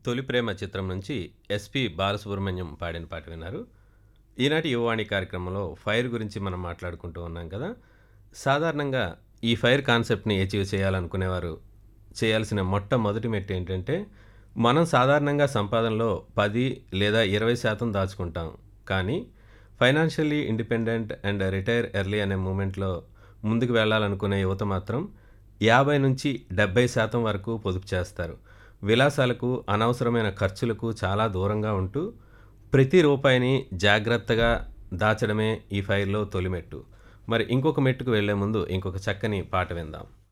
తొలి ప్రేమ చిత్రం నుంచి ఎస్పి బాలసుబ్రహ్మణ్యం పాడిన పాట విన్నారు ఈనాటి యువవాణి కార్యక్రమంలో ఫైర్ గురించి మనం మాట్లాడుకుంటూ ఉన్నాం కదా సాధారణంగా ఈ ఫైర్ కాన్సెప్ట్ని అచీవ్ చేయాలనుకునేవారు చేయాల్సిన మొట్టమొదటి మెట్టు ఏంటంటే మనం సాధారణంగా సంపాదనలో పది లేదా ఇరవై శాతం దాచుకుంటాం కానీ financially independent and retire early అనే మూమెంట్లో ముందుకు వెళ్ళాలనుకునే యువత మాత్రం యాభై నుంచి డెబ్బై శాతం వరకు పొదుపు చేస్తారు విలాసాలకు అనవసరమైన ఖర్చులకు చాలా దూరంగా ఉంటూ ప్రతి రూపాయిని జాగ్రత్తగా దాచడమే ఈ ఫైల్లో తొలి మెట్టు మరి ఇంకొక మెట్టుకు వెళ్లే ముందు ఇంకొక చక్కని పాట విందాం